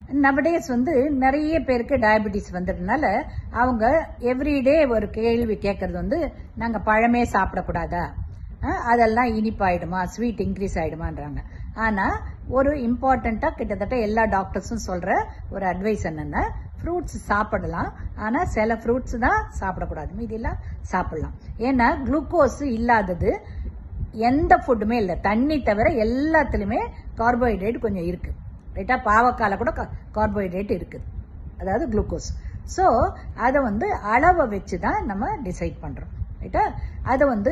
nowadays வந்து நிறைய பேருக்கு டயபெட்டிஸ் வந்ததுனால அவங்க எவ்ரிடே ஒரு கேள்வி கேட்கறது வந்து நாங்கள் பழமே சாப்பிடக்கூடாதா அஹ், அதெல்லாம் இனிப்பாயிடுமா ஸ்வீட் இன்க்ரீஸ் ஆயிடுமான்றாங்க ஆனால் ஒரு இம்பார்ட்டண்ட்டாக கிட்டத்தட்ட எல்லா டாக்டர்ஸும் சொல்கிற ஒரு அட்வைஸ் என்னென்னா ஃப்ரூட்ஸ் சாப்பிடலாம் ஆனால் சில ஃப்ரூட்ஸ் தான் சாப்பிடக்கூடாது மீதியெல்லாம் சாப்பிடலாம் ஏன்னா குளுக்கோஸ் இல்லாதது எந்த ஃபுட்டுமே இல்லை தண்ணி தவிர எல்லாத்துலேயுமே கார்போஹைட்ரேட் கொஞ்சம் இருக்குது ரைட்டா பாவக்கால கூட கார்போஹைட்ரேட் இருக்குது அதாவது குளுக்கோஸ் ஸோ அதை வந்து அளவை வச்சு தான் நம்ம டிசைட் பண்ணுறோம் ரைட்டா அதை வந்து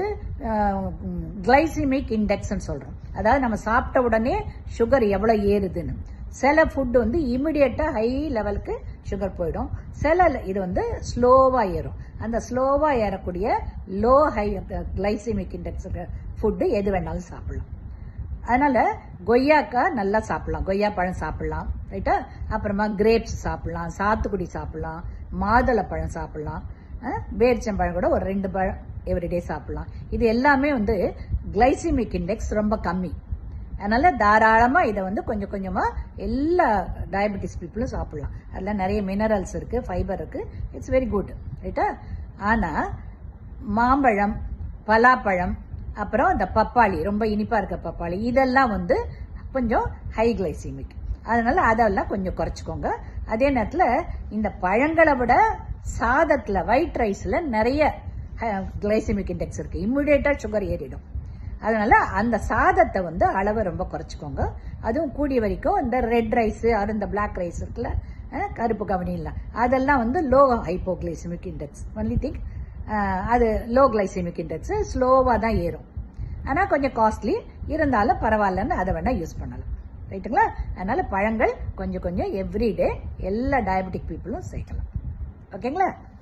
கிளைசிமிக் இண்டெக்ஸ்ன்னு சொல்கிறோம் அதாவது நம்ம சாப்பிட்ட உடனே சுகர் எவ்வளோ ஏறுதுன்னு சில ஃபுட் வந்து இமிடியேட்டாக ஹை லெவலுக்கு சுகர் போயிடும் சில இது வந்து ஸ்லோவாக ஏறும் அந்த ஸ்லோவாக ஏறக்கூடிய low high glycemic index food எது வேணாலும் சாப்பிடலாம் அதனால கொய்யாக்காய் நல்லா சாப்பிடலாம் கொய்யா பழம் சாப்பிடலாம் ரைட்டா அப்புறமா கிரேப்ஸ் சாப்பிடலாம் சாத்துக்குடி சாப்பிடலாம் மாதுளப்பழம் சாப்பிடலாம் அஹ், பேரிச்சம்பழம் கூட ஒரு ரெண்டு பழம் எவ்ரிடே சாப்பிடலாம் இது எல்லாமே வந்து கிளைசிமிக் இண்டெக்ஸ் ரொம்ப கம்மி அதனால தாராளமா இதை வந்து கொஞ்சம் கொஞ்சமா எல்லா டயபெட்டிஸ் பீப்புளும் சாப்பிடலாம் அதில் நிறைய மினரல்ஸ் இருக்கு ஃபைபர் இருக்கு இட்ஸ் வெரி குட் ரைட்டா ஆனா மாம்பழம் பலாப்பழம் அப்புறம் இந்த பப்பாளி ரொம்ப இனிப்பா இருக்க பப்பாளி இதெல்லாம் வந்து கொஞ்சம் ஹை கிளைசிமிக் அதனால அதெல்லாம் கொஞ்சம் குறைச்சிக்கோங்க அதே நேரத்தில் இந்த பழங்களை விட சாதத்துல ஒயிட் ரைஸ்ல நிறைய கிளைசிமிக் இண்டெக்ஸ் இருக்கு இம்மிடியேட்டா சுகர் ஏறிடும் அதனால அந்த சாதத்தை வந்து அளவை ரொம்ப குறைச்சிக்கோங்க அதுவும் கூடிய வரைக்கும் இந்த ரெட் ரைஸ் அது இந்த பிளாக் ரைஸ் இருக்குல்ல அஹ், கருப்பு கவனி இல்லை அதெல்லாம் வந்து low hypoglycemic index only thing அது லோ கிளைசிமிக் இண்டெக்ஸ் ஸ்லோவாக தான் ஏறும் ஆனால் கொஞ்சம் காஸ்ட்லி இருந்தாலும் பரவாயில்லன்னு அதை வேணால் யூஸ் பண்ணலாம் ரைட்டுங்களா அதனால பழங்கள் கொஞ்சம் கொஞ்சம் எவ்ரிடே எல்லா டயபெட்டிக் பீப்புளும் சேர்க்கலாம் ஓகேங்களா